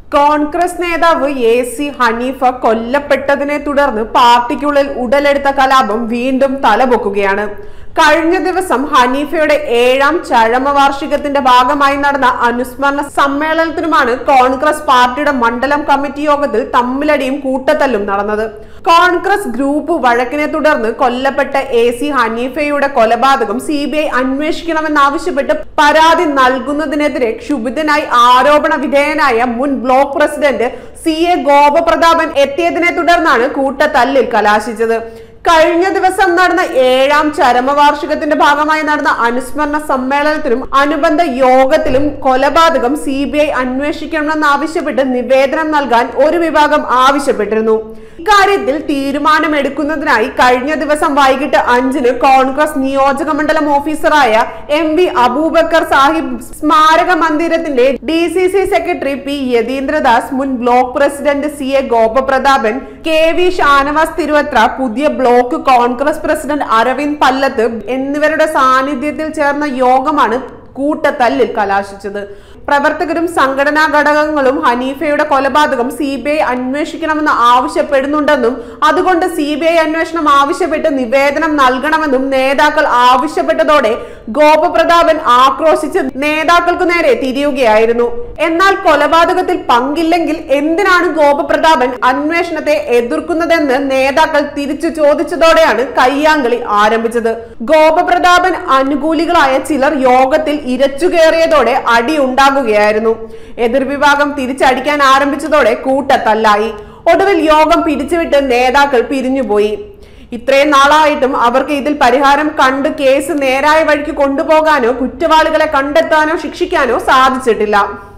കോൺഗ്രസ് നേതാവ് A C Haneefa കൊല്ലപ്പെട്ടതിനെ തുടർന്ന് പാർട്ടിക്കുള്ളിൽ ഉടലെടുത്ത കലാപം വീണ്ടും തലപൊക്കുകയാണ് കഴിഞ്ഞ ദിവസം ഹനീഫയുടെ ഏഴാം ചരമവാർഷികത്തിന്റെ ഭാഗമായി നടന്ന അനുസ്മരണ സമ്മേളനത്തിനുമാണ് കോൺഗ്രസ് പാർട്ടിയുടെ മണ്ഡലം കമ്മിറ്റി യോഗത്തിൽ തമ്മിലടിയും കൂട്ടത്തല്ലും നടന്നത് കോൺഗ്രസ് ഗ്രൂപ്പ് വഴക്കിനെ തുടർന്ന് കൊല്ലപ്പെട്ട എ സി ഹനീഫയുടെ കൊലപാതകം സി ബി ഐ അന്വേഷിക്കണമെന്നാവശ്യപ്പെട്ട് പരാതി നൽകുന്നതിനെതിരെ ക്ഷുഭിതനായി ആരോപണ വിധേയനായ മുൻ block president C A Gopaprathapan എത്തിയതിനെ തുടർന്നാണ് കൂട്ടത്തല്ലിൽ കലാശിച്ചത് കഴിഞ്ഞ ദിവസം നടന്ന ഏഴാം ചരമവാർഷികത്തിന്റെ ഭാഗമായി നടന്ന അനുസ്മരണ സമ്മേളനത്തിലും അനുബന്ധ യോഗത്തിലും കൊലപാതകം സി ബി ഐ അന്വേഷിക്കണമെന്നാവശ്യപ്പെട്ട് നിവേദനം നൽകാൻ ഒരു വിഭാഗം ആവശ്യപ്പെട്ടിരുന്നു ഇക്കാര്യത്തിൽ തീരുമാനമെടുക്കുന്നതിനായി കഴിഞ്ഞ ദിവസം വൈകിട്ട് അഞ്ചിന് കോൺഗ്രസ് നിയോജക മണ്ഡലം ഓഫീസറായ എം വി അബൂബക്കർ സാഹിബ് സ്മാരക മന്ദിരത്തിന്റെ D C C secretary P Yatheendradas മുൻ block president C A Gopaprathapan K V Shanavas Thiruvathra പുതിയ ബ്ലോക്ക് കോൺഗ്രസ് പ്രസിഡന്റ് അരവിന്ദ് പല്ലത്ത് എന്നിവരുടെ സാന്നിധ്യത്തിൽ ചേർന്ന യോഗമാണ് കൂട്ടത്തല്ലിൽ കലാശിച്ചത് പ്രവർത്തകരും സംഘടനാ ഘടകങ്ങളും ഹനീഫയുടെ കൊലപാതകം സി ബി ഐ അന്വേഷിക്കണമെന്ന് ആവശ്യപ്പെടുന്നുണ്ടെന്നും അതുകൊണ്ട് സി ബി ഐ അന്വേഷണം ആവശ്യപ്പെട്ട് നിവേദനം നൽകണമെന്നും നേതാക്കൾ ആവശ്യപ്പെട്ടതോടെ ഗോപപ്രതാപൻ ആക്രോശിച്ച് നേതാക്കൾക്കു നേരെ തിരിയുകയായിരുന്നു എന്നാൽ കൊലപാതകത്തിൽ പങ്കില്ലെങ്കിൽ എന്തിനാണ് ഗോപപ്രതാപൻ അന്വേഷണത്തെ എതിർക്കുന്നതെന്ന് നേതാക്കൾ തിരിച്ചു ചോദിച്ചതോടെയാണ് കയ്യാങ്കളി ആരംഭിച്ചത് ഗോപപ്രതാപൻ അനുകൂലികളായ ചിലർ യോഗത്തിൽ ഇരച്ചുകയറിയതോടെ അടി ഉണ്ടാകുകയായിരുന്നു എതിർവിഭാഗം തിരിച്ചടിക്കാൻ ആരംഭിച്ചതോടെ കൂട്ടത്തല്ലായി ഒടുവിൽ യോഗം പിരിച്ചുവിട്ട് നേതാക്കൾ പിരിഞ്ഞുപോയി ഇത്രയും നാളായിട്ടും അവർക്ക് ഇതിൽ പരിഹാരം കണ്ട് കേസ് നേരായ വഴിക്ക് കൊണ്ടുപോകാനോ കുറ്റവാളികളെ കണ്ടെത്താനോ ശിക്ഷിക്കാനോ സാധിച്ചിട്ടില്ല